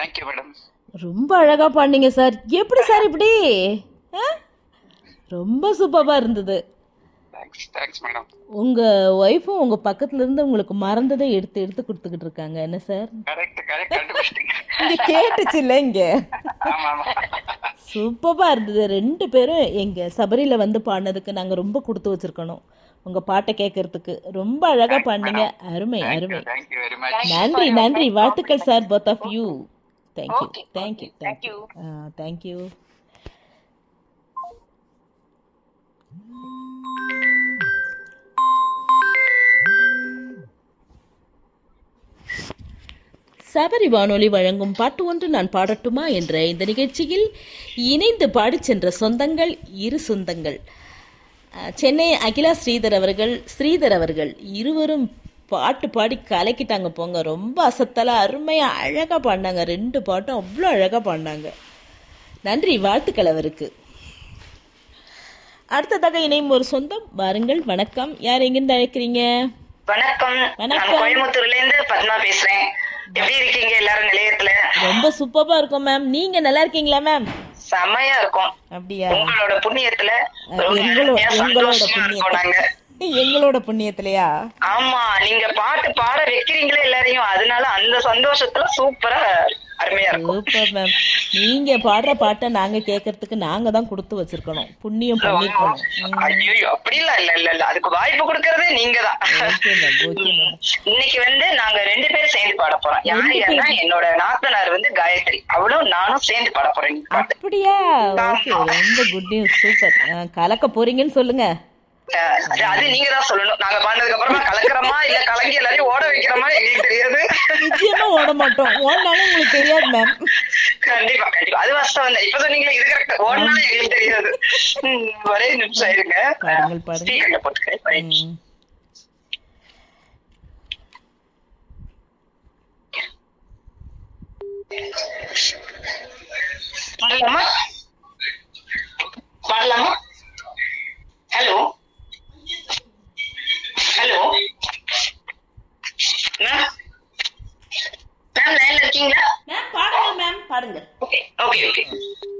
Thank you madam ரொம்ப அழகா பாடினீங்க sir எப்படி சார் இப்படி ஆ? ரொம்ப சூப்பராக இருந்தது தேங்க்ஸ் தேங்க்ஸ் மேடம் உங்க ஒய்ஃபும் உங்க பக்கத்துல இருந்து உங்களுக்கு மறந்ததை எடுத்து எடுத்து கொடுத்துக்கிட்டு இருக்காங்க என்ன சார் கரெக்ட் கரெக்ட் கண்டுபிடிச்சிட்டீங்க இங்க கேட்டுச்சு இல்ல இங்க ஆமா ஆமா சூப்பரா இருந்தது ரெண்டு பேரும் எங்க சபரியில வந்து பாடினதுக்கு நாங்க ரொம்ப கொடுத்து வச்சிருக்கணும் உங்க பாட்டை கேட்கறதுக்கு ரொம்ப அழகா பாடினீங்க அருமை அருமை தேங்க்யூ வெரி மச் நன்றி நன்றி வாழ்த்துக்கள் sir both of you thank you Okay, thank you okay, thank thank you thank you Sabari வானொலி வழங்கும் பாட்டு ஒன்று நான் பாடட்டுமா என்ற இந்த நிகழ்ச்சியில் இணைந்து பாடிச் சென்ற சொந்தங்கள் இரு சொந்தங்கள் அஹ், சென்னை அகிலா ஸ்ரீதர் அவர்கள் ஸ்ரீதர் அவர்கள் இருவரும் பாட்டு பாடி கலக்கிட்டாங்க போங்க ரொம்ப அசத்தலா அருமையா அழகா பாடினாங்க ரெண்டு பாட்டும் அவ்வளோ அழகா பாடினாங்க நன்றி வாழ்த்துக்கள் அவருக்கு அடுத்ததாக இணையும் ஒரு சொந்தம் வாருங்கள் வணக்கம் யார் எங்கிருந்து அழைக்கிறீங்க வணக்கம் நான் வணக்கம். கோயம்புத்தூர்ல இருந்து பத்மா பேசுறேன் எப்படி இருக்கீங்க எல்லாரும் நிலையத்துல ரொம்ப சூப்பரா இருக்கும் மேம் நீங்க நல்லா இருக்கீங்களா மேம் செமையா இருக்கும் அப்படியா உங்களோட புண்ணியத்துல அஹ், ரொம்ப எங்களோ- அருமையா எங்களோட சந்தோஷமா இருக்கோம் நாங்க புண்ணியத்துல எங்களோட புண்ணியத்திலையா ஆமா நீங்க பாட்டு பாட வைக்கிறீங்களே எல்லாரையும் அதனால அந்த சந்தோஷத்துல சூப்பரா அருமையா இருக்கும் சூப்பர் மேம் நீங்க பாடுற பாட்டை நாங்க கேட்கறதுக்கு நாங்க தான் கொடுத்து வச்சிருக்கணும் புண்ணியம் பண்ணிருக்கணும் ஐயோ அப்படிலாம் இல்ல இல்ல இல்ல அதுக்கு வாய்ப்பு கொடுக்கறதே நீங்க தான் ஓகே மேம் ஓகே மேம் இன்னைக்கு வந்து நாங்க ரெண்டு பேரும் சேர்ந்து பாட போறோம் யார் ரெண்டு யாருன்னா என்னோட நாத்தனார் வந்து காயத்ரி அவளும் நானும் சேர்ந்து பாட போறோம் இந்த பாட்டு அப்படியா ஓகே ரொம்ப குட் நியூஸ் சூப்பர் கலக்க போறீங்கன்னு சொல்லுங்க அஹ் அது- அது நீங்க தான் சொல்லணும் நாங்க பாடினதுக்கு அப்புறமா கலக்கிறோமா இல்ல கலங்கி எல்லாரையும் ஓட வைக்கிறோமா எங்களுக்கு தெரியாது நிச்சயமா ஓட மாட்டோம் ஓடினாலும் உங்களுக்கு தெரியாது மேம் கண்டிப்பா கண்டிப்பா அது வாஸ்தவம் தான் இப்ப சொன்னீங்களே இது கரெக்ட் ஓடினாலும் எங்களுக்கு தெரியாது ம், ஒரே நிமிஷம் இருங்க பாடுங்கள், பாடுங்கள். ஸ்பீக்கர்ல போட்டுக்கிறேன் ம். பாடலாமா பாடலாமா ஹலோ ஹலோ மேம் மேம் லைன்ல இருக்கீங்களா மேம் பாடுங்க மேம் பாடுங்க ஓகே ஓகே ஓகே